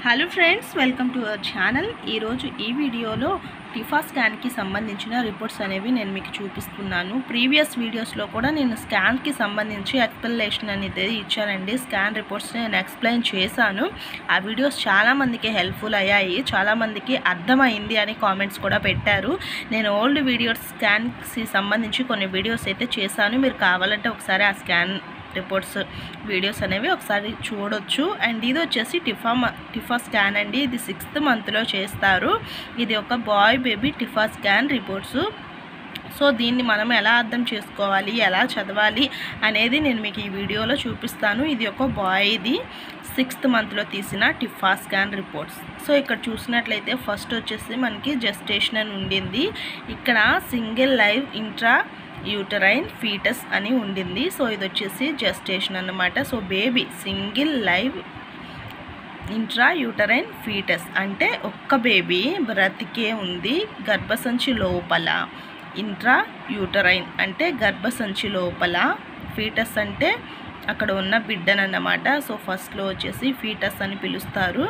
hello friends welcome to our channel ఈరోజు ఈ వీడియోలో టిఫా స్కాన్కి సంబంధించిన రిపోర్ట్స్ అనేవి నేను మీకు చూపిస్తున్నాను ప్రీవియస్ వీడియోస్లో కూడా నేను స్కాన్కి సంబంధించి ఎక్స్ప్లెనేషన్ అనేది ఇచ్చానండి స్కాన్ రిపోర్ట్స్ నేను ఎక్స్ప్లెయిన్ చేశాను ఆ వీడియోస్ చాలామందికి హెల్ప్ఫుల్ అయ్యాయి చాలామందికి అర్థమైంది అని కామెంట్స్ కూడా పెట్టారు నేను ఓల్డ్ వీడియోస్ స్కాన్కి సంబంధించి కొన్ని వీడియోస్ అయితే చేశాను మీరు కావాలంటే ఒకసారి ఆ స్కాన్ రిపోర్ట్స్ వీడియోస్ అనేవి ఒకసారి చూడొచ్చు అండ్ ఇది వచ్చేసి టిఫా మ- టిఫా స్కాన్ అండి ఇది సిక్స్త్ మంత్లో చేస్తారు ఇది ఒక boy baby TIFFA scan reports so దీన్ని మనం ఎలా అర్థం చేసుకోవాలి ఎలా చదవాలి అనేది నేను మీకు ఈ వీడియోలో చూపిస్తాను ఇది ఒక బాయ్ది సిక్స్త్ మంత్లో తీసిన టిఫా స్కాన్ రిపోర్ట్స్ సో ఇక్కడ చూసినట్లయితే ఫస్ట్ వచ్చేసి మనకి జెస్టేషన్ అని ఉండింది ఇక్కడ single live intrauterine fetus అని ఉండింది సో ఇది వచ్చేసి జెస్టేషన్ అన్నమాట so baby single live intrauterine fetus అంటే ఒక్క బేబీ బ్రతికే ఉంది గర్భసంచి లోపల ఇంట్రా యూటరైన్ అంటే గర్భసంచి లోపల ఫీటస్ అంటే అక్కడ ఉన్న బిడ్డనన్నమాట సో ఫస్ట్లో వచ్చేసి ఫీటస్ అని పిలుస్తారు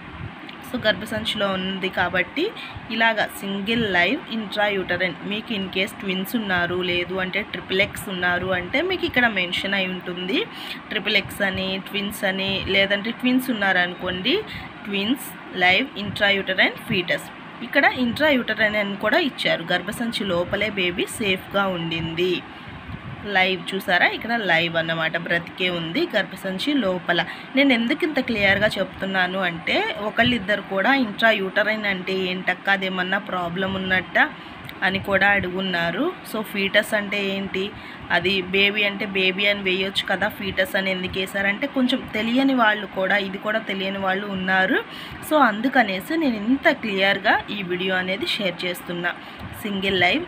సో గర్భసంచిలో ఉంది కాబట్టి ఇలాగా సింగిల్ లైవ్ ఇంట్రా యూటరైన్ మీకు ఇన్ కేస్ ట్విన్స్ ఉన్నారు లేదు అంటే ట్రిపుల్ ఎక్స్ ఉన్నారు అంటే మీకు ఇక్కడ మెన్షన్ అయి ఉంటుంది ట్రిపుల్ ఎక్స్ అని ట్విన్స్ అని లేదంటే ట్విన్స్ ఉన్నారనుకోండి twins live intrauterine fetus ఇక్కడ ఇంట్రా యూటరైన్ అని కూడా ఇచ్చారు గర్భసంచి లోపలే బేబీ సేఫ్గా ఉండింది లైవ్ చూసారా ఇక్కడ లైవ్ అన్నమాట బ్రతికే ఉంది గర్భసంచి లోపల నేను ఎందుకు ఇంత క్లియర్గా చెప్తున్నాను అంటే ఒకళ్ళిద్దరు కూడా ఇంట్రా యూటరైన్ అంటే ఏంటక్క అదేమన్నా ప్రాబ్లం ఉన్నట్ట అని కూడా అడుగున్నారు సో ఫీటస్ అంటే ఏంటి అది బేబీ అంటే బేబీ అని వేయొచ్చు కదా ఫీటస్ అని ఎందుకు వేసారంటే కొంచెం తెలియని వాళ్ళు కూడా ఇది కూడా తెలియని వాళ్ళు ఉన్నారు సో అందుకనేసి నేను ఇంత క్లియర్గా ఈ వీడియో అనేది షేర్ చేస్తున్నా సింగిల్ లైవ్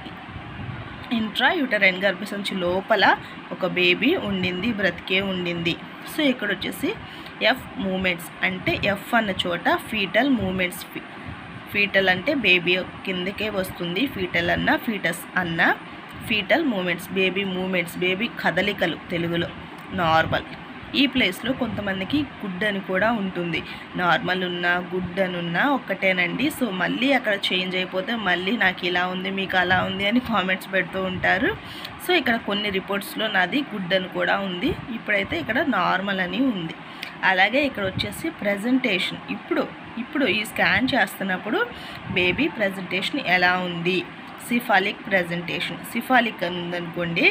ఇంట్రా యూటరైన్ గర్భసంచి లోపల ఒక బేబీ ఉండింది బ్రతికే ఉండింది సో ఇక్కడ వచ్చేసి ఎఫ్ మూమెంట్స్ అంటే ఎఫ్ అన్న చోట ఫీటల్ మూమెంట్స్ ఫీటల్ అంటే బేబీ కిందకే వస్తుంది ఫీటల్ అన్న ఫీటస్ అన్న fetal movements baby movements baby కదలికలు తెలుగులో నార్మల్ ఈ ప్లేస్లో కొంతమందికి గుడ్ అని కూడా ఉంటుంది నార్మల్ ఉన్నా గుడ్ అని ఉన్నా ఒక్కటేనండి సో మళ్ళీ అక్కడ చేంజ్ అయిపోతే మళ్ళీ నాకు ఇలా ఉంది మీకు అలా ఉంది అని కామెంట్స్ పెడుతూ ఉంటారు సో ఇక్కడ కొన్ని రిపోర్ట్స్లో నాది గుడ్ అని కూడా ఉంది ఇప్పుడైతే ఇక్కడ నార్మల్ అని ఉంది అలాగే ఇక్కడ వచ్చేసి ప్రజెంటేషన్ ఇప్పుడు ఇప్పుడు ఈ స్కాన్ చేస్తున్నప్పుడు బేబీ ప్రజెంటేషన్ ఎలా ఉంది సిఫాలిక్ ప్రజెంటేషన్ సిఫాలిక్ అని ఉందనుకోండి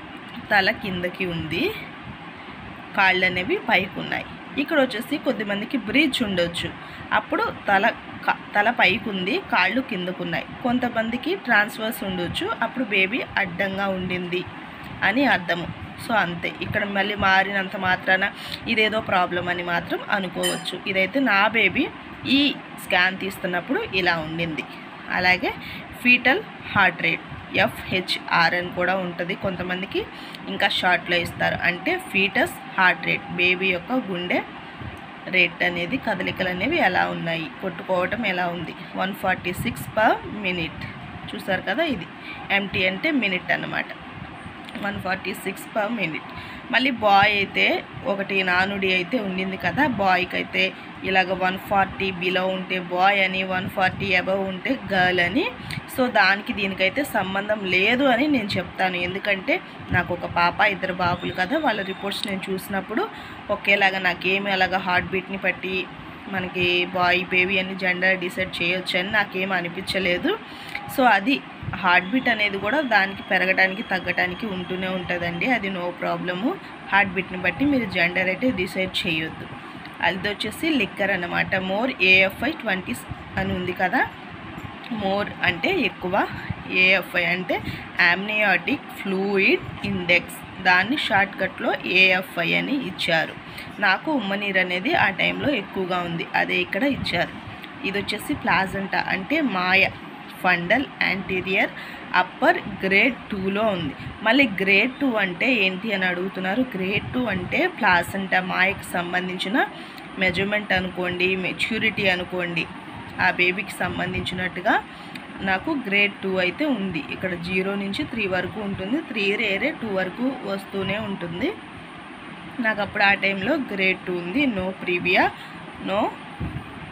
తల కిందకి ఉంది కాళ్ళు అనేవి పైకి ఉన్నాయి ఇక్కడ వచ్చేసి కొద్దిమందికి బ్రిడ్జ్ ఉండొచ్చు అప్పుడు తల క- తల పైకి ఉంది కాళ్ళు కిందకు ఉన్నాయి కొంతమందికి ట్రాన్స్ఫర్స్ ఉండొచ్చు అప్పుడు బేబీ అడ్డంగా ఉండింది అని అర్థము సో అంతే ఇక్కడ మళ్ళీ మారినంత మాత్రాన ఇదేదో ప్రాబ్లం అని మాత్రం అనుకోవచ్చు ఇదైతే నా బేబీ ఈ స్కాన్ తీస్తున్నప్పుడు ఇలా ఉండింది అలాగే ఫీటల్ హార్ట్ రేట్ ఎఫ్హెచ్ఆర్ అని కూడా ఉంటుంది కొంతమందికి ఇంకా షార్ట్లో ఇస్తారు అంటే ఫీటస్ హార్ట్ రేట్ బేబీ యొక్క గుండె రేట్ అనేది కదలికలు అనేవి ఎలా ఉన్నాయి కొట్టుకోవటం ఎలా ఉంది one forty six per minute చూసారు కదా ఇది ఎంటీ అంటే మినిట్ అన్నమాట one forty six per minute మళ్ళీ బాయ్ అయితే ఒకటి నానుడి అయితే ఉండింది కదా బాయ్కి అయితే ఇలాగ వన్ ఫార్టీ బిలో ఉంటే బాయ్ అని వన్ ఫార్టీ అబవ్ ఉంటే గర్ల్ అని సో దానికి దీనికైతే సంబంధం లేదు అని నేను చెప్తాను ఎందుకంటే నాకు ఒక పాప ఇద్దరు బాబులు కదా వాళ్ళ రిపోర్ట్స్ నేను చూసినప్పుడు ఒకేలాగా నాకేమి అలాగా హార్ట్ బీట్ని బట్టి మనకి బాయ్ బేబీ అని జెండర్ డిసైడ్ చేయొచ్చు అని నాకేం అనిపించలేదు సో అది హార్ట్ బీట్ అనేది కూడా దానికి పెరగడానికి తగ్గడానికి ఉంటూనే ఉంటుందండి అది నో ప్రాబ్లము హార్ట్ బీట్ని బట్టి మీరు జెండర్ అయితే డిసైడ్ చేయొద్దు అది వచ్చేసి లిక్కర్ అన్నమాట మోర్ ఏఎఫ్ఐ ట్వంటీ అని ఉంది కదా మోర్ అంటే ఎక్కువ ఏఎఫ్ఐ అంటే యామ్నియాటిక్ ఫ్లూయిడ్ ఇండెక్స్ దాన్ని షార్ట్కట్లో ఏఎఫ్ఐ అని ఇచ్చారు నాకు ఉమ్మనీరు అనేది ఆ టైంలో ఎక్కువగా ఉంది అదే ఇక్కడ ఇచ్చారు ఇది వచ్చేసి ప్లాజంటా అంటే మాయ ఫండల్ యాంటీరియర్ అప్పర్ గ్రేడ్ టూలో ఉంది మళ్ళీ గ్రేడ్ టూ అంటే ఏంటి అని అడుగుతున్నారు గ్రేడ్ టూ అంటే ప్లాసంటా మాయకు సంబంధించిన మెజర్మెంట్ అనుకోండి మెచ్యూరిటీ అనుకోండి ఆ బేబీకి సంబంధించినట్టుగా నాకు గ్రేడ్ టూ అయితే ఉంది ఇక్కడ జీరో నుంచి త్రీ వరకు ఉంటుంది త్రీ రేరే టూ వరకు వస్తూనే ఉంటుంది నాకు అప్పుడు ఆ టైంలో గ్రేడ్ టూ ఉంది no previa no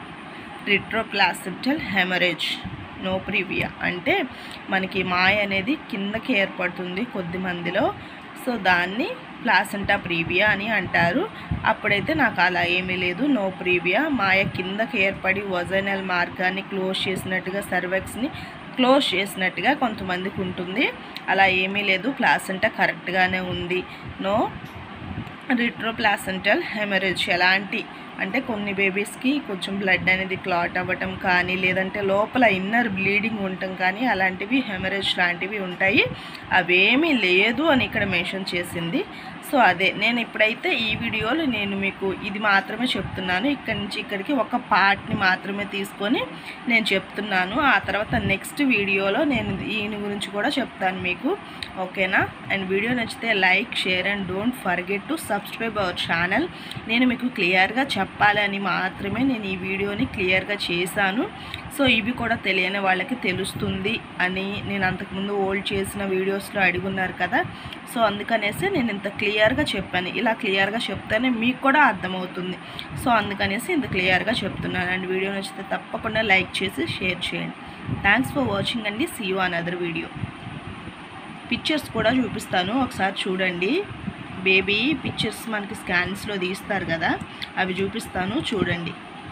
retroplacental haemorrhage no previa అంటే మనకి మాయ అనేది కిందకి ఏర్పడుతుంది కొద్ది మందిలో సో దాన్ని ప్లాసెంటా ప్రీవియా అని అంటారు అప్పుడైతే నాకు అలా ఏమీ లేదు నో ప్రీవియా మాయ కిందకి ఏర్పడి వజైనల్ మార్గాన్ని క్లోజ్ చేసినట్టుగా సర్వెక్స్ని క్లోజ్ చేసినట్టుగా కొంతమందికి ఉంటుంది అలా ఏమీ లేదు ప్లాసెంటా కరెక్ట్గానే ఉంది నో రిట్రోప్లాసెంటల్ హెమరేజ్ ఎలాంటి అంటే కొన్ని బేబీస్కి కొంచెం బ్లడ్ అనేది క్లాట్ అవ్వటం కానీ లేదంటే లోపల ఇన్నర్ బ్లీడింగ్ ఉండటం కానీ అలాంటివి హెమరేజ్ లాంటివి ఉంటాయి అవేమీ లేదు అని ఇక్కడ మెన్షన్ చేసింది సో అదే నేను ఇప్పుడైతే ఈ వీడియోలో నేను మీకు ఇది మాత్రమే చెప్తున్నాను ఇక్కడి నుంచి ఇక్కడికి ఒక పార్ట్ని మాత్రమే తీసుకొని నేను చెప్తున్నాను ఆ తర్వాత నెక్స్ట్ వీడియోలో నేను దీని గురించి కూడా చెప్తాను మీకు ఓకేనా అండ్ వీడియో నచ్చితే like share and don't forget to subscribe our channel నేను మీకు క్లియర్గా చెప్పాలని మాత్రమే నేను ఈ వీడియోని క్లియర్గా చేశాను సో ఇవి కూడా తెలియని వాళ్ళకి తెలుస్తుంది అని నేను అంతకుముందు ఓల్డ్ చేసిన వీడియోస్లో అడుగున్నారు కదా సో అందుకనేసి నేను ఇంత క్లియర్గా చెప్పాను ఇలా క్లియర్గా చెప్తేనే మీకు కూడా అర్థమవుతుంది సో అందుకనేసి ఇంత క్లియర్గా చెప్తున్నాను అండ్ వీడియో నచ్చితే తప్పకుండా లైక్ చేసి షేర్ చేయండి థ్యాంక్స్ ఫర్ వాచింగ్ అండి see you another video pictures కూడా చూపిస్తాను ఒకసారి చూడండి బేబీ పిక్చర్స్ మనకి స్కాన్స్లో తీస్తారు కదా అవి చూపిస్తాను చూడండి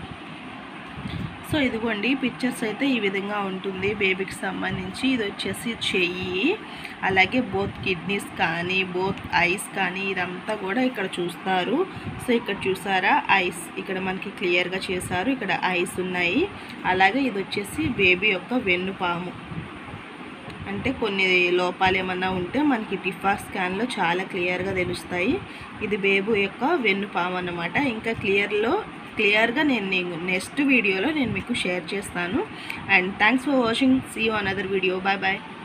సో ఇదిగోండి పిక్చర్స్ అయితే ఈ విధంగా ఉంటుంది బేబీకి సంబంధించి ఇది వచ్చేసి చెయ్యి అలాగే బోత్ కిడ్నీస్ కానీ బోత్ ఐస్ కానీ ఇదంతా కూడా ఇక్కడ చూస్తారు సో ఇక్కడ చూసారా ఐస్ ఇక్కడ మనకి క్లియర్గా చేశారు ఇక్కడ ఐస్ ఉన్నాయి అలాగే ఇది వచ్చేసి బేబీ యొక్క వెన్నుపాము అంటే కొన్ని లోపాలు ఏమన్నా ఉంటే మనకి టిఫా స్కాన్లో చాలా క్లియర్గా తెలుస్తాయి ఇది బేబు యొక్క వెన్నుపాము అన్నమాట ఇంకా క్లియర్లో క్లియర్గా నేను నేను నెక్స్ట్ వీడియోలో నేను మీకు షేర్ చేస్తాను and thanks for watching see you another video bye bye